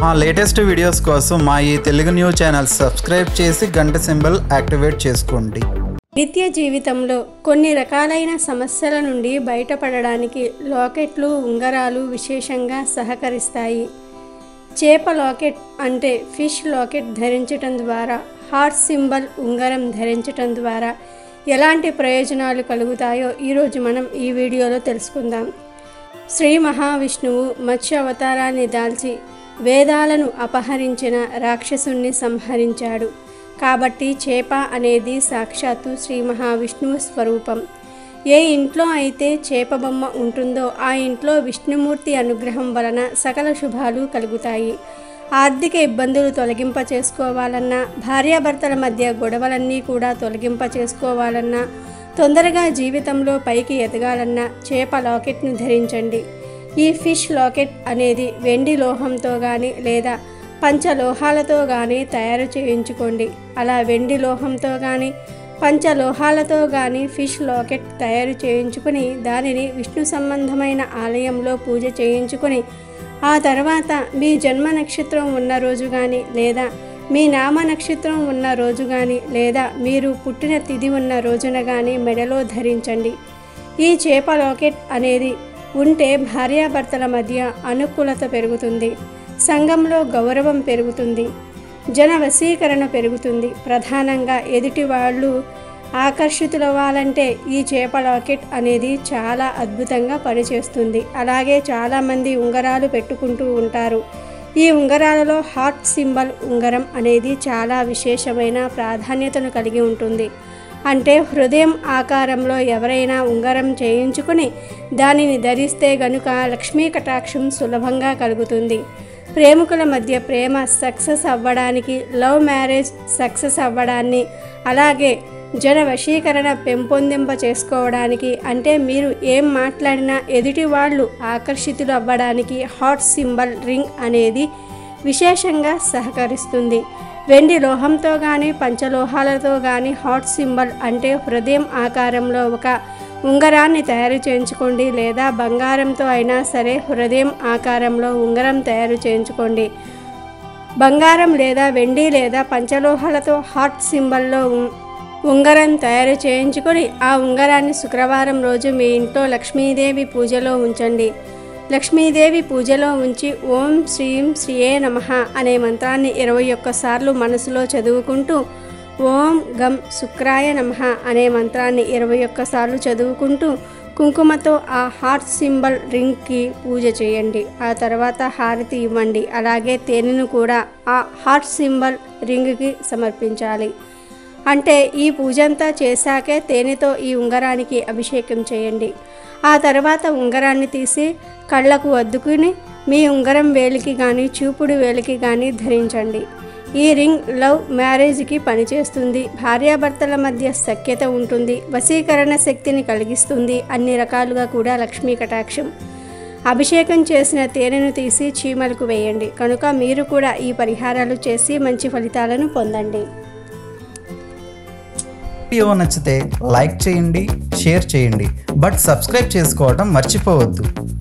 మా latest videos కోసం మా ఈ తెలుగు న్యూస్ ఛానల్ సబ్స్క్రైబ్ చేసి గంట సింబల్ యాక్టివేట్ చేసుకోండి నిత్య జీవితంలో కొన్ని రకాలైన సమస్యల నుండి బయటపడడానికి లాకెట్లు ఉంగరాలు విశేషంగా సహకరిస్తాయి చేప లాకెట్ అంటే ఫిష్ లాకెట్ ధరించటం ద్వారా హార్ట్ సింబల్ ఉంగరం ధరించటం ద్వారా ఎలాంటి ప్రయోజనాలు కలుగుతాయో ఈరోజు మనం ఈ వీడియోలో తెలుసుకుందాం శ్రీ మహావిష్ణువు మత్స్య అవతారాన్ని దాల్చి వేదాలను అపహరించిన రాక్షసుణ్ణి సంహరించాడు కాబట్టి చేప అనేది సాక్షాత్తు శ్రీ మహావిష్ణువు స్వరూపం ఏ ఇంట్లో అయితే చేప బొమ్మ ఉంటుందో ఆ ఇంట్లో విష్ణుమూర్తి అనుగ్రహం వలన సకల శుభాలు కలుగుతాయి ఆర్థిక ఇబ్బందులు తొలగింప చేసుకోవాలన్నా భార్యాభర్తల మధ్య గొడవలన్నీ కూడా తొలగింప చేసుకోవాలన్నా తొందరగా జీవితంలో పైకి ఎదగాలన్నా చేప లాకెట్ను ధరించండి ఈ ఫిష్ లాకెట్ అనేది వెండి లోహంతో కానీ లేదా పంచలోహాలతో కానీ తయారు చేయించుకోండి అలా వెండి లోహంతో కానీ పంచలోహాలతో కానీ ఫిష్ లాకెట్ తయారు చేయించుకుని దానిని విష్ణు సంబంధమైన ఆలయంలో పూజ చేయించుకుని ఆ తర్వాత మీ జన్మ నక్షత్రం ఉన్న రోజు కానీ లేదా మీ నామ నక్షత్రం ఉన్న రోజు కానీ లేదా మీరు పుట్టిన తిథి ఉన్న రోజున కానీ మెడలో ధరించండి ఈ చేప లాకెట్ అనేది ఉంటే భార్యాభర్తల మధ్య అనుకూలత పెరుగుతుంది సంఘంలో గౌరవం పెరుగుతుంది జన వశీకరణ పెరుగుతుంది ప్రధానంగా ఎదుటి వాళ్ళు ఆకర్షితులవ్వాలంటే ఈ చేప లాకెట్ అనేది చాలా అద్భుతంగా పనిచేస్తుంది అలాగే చాలామంది ఉంగరాలు పెట్టుకుంటూ ఉంటారు ఈ ఉంగరాలలో హార్ట్ సింబల్ ఉంగరం అనేది చాలా విశేషమైన ప్రాధాన్యతను కలిగి ఉంటుంది అంటే హృదయం ఆకారంలో ఎవరైనా ఉంగరం చేయించుకుని దానిని ధరిస్తే గనుక లక్ష్మీ కటాక్షం సులభంగా కలుగుతుంది ప్రేమికుల మధ్య ప్రేమ సక్సెస్ అవ్వడానికి లవ్ మ్యారేజ్ సక్సెస్ అవ్వడాన్ని అలాగే జన వశీకరణ పెంపొందింప చేసుకోవడానికి అంటే మీరు ఏం మాట్లాడినా ఎదుటి వాళ్ళు ఆకర్షితులు అవ్వడానికి హాట్ సింబల్ రింగ్ అనేది విశేషంగా సహకరిస్తుంది వెండి లోహంతో కానీ పంచలోహాలతో కానీ హాట్ సింబల్ అంటే హృదయం ఆకారంలో ఒక ఉంగరాన్ని తయారు చేయించుకోండి లేదా బంగారంతో అయినా సరే హృదయం ఆకారంలో ఉంగరం తయారు చేయించుకోండి బంగారం లేదా వెండి లేదా పంచలోహాలతో హార్ట్ సింబల్లో ఉం- ఉంగరం తయారు చేయించుకొని ఆ ఉంగరాన్ని శుక్రవారం రోజు మీ ఇంట్లో లక్ష్మీదేవి పూజలో ఉంచండి లక్ష్మీదేవి పూజలో ఉంచి ఓం శ్రీం శ్రీయే నమః అనే మంత్రాన్ని ఇరవై ఒక్కసార్లు మనసులో చదువుకుంటూ ఓం గం శుక్రాయ నమః అనే మంత్రాన్ని ఇరవై ఒక్కసార్లు చదువుకుంటూ కుంకుమతో ఆ హార్ట్ సింబల్ రింగ్కి పూజ చేయండి ఆ తర్వాత హారతి ఇవ్వండి అలాగే తేనెను కూడా ఆ హార్ట్ సింబల్ రింగ్కి సమర్పించాలి అంటే ఈ పూజంతా చేశాకే తేనెతో ఈ ఉంగరానికి అభిషేకం చేయండి ఆ తర్వాత ఉంగరాన్ని తీసి కళ్ళకు అద్దుకుని మీ ఉంగరం వేలికి కానీ చూపుడు వేలికి కానీ ధరించండి ఈ రింగ్ లవ్ మ్యారేజ్కి పనిచేస్తుంది భార్యాభర్తల మధ్య సఖ్యత ఉంటుంది వశీకరణ శక్తిని కలిగిస్తుంది అన్ని రకాలుగా కూడా లక్ష్మీ కటాక్షం అభిషేకం చేసిన తేనెను తీసి చీమలకు వేయండి కనుక మీరు కూడా ఈ పరిహారాలు చేసి మంచి ఫలితాలను పొందండి వీడియో నచ్చితే లైక్ చేయండి షేర్ చేయండి బట్ సబ్స్క్రైబ్ చేసుకోవడం మర్చిపోవద్దు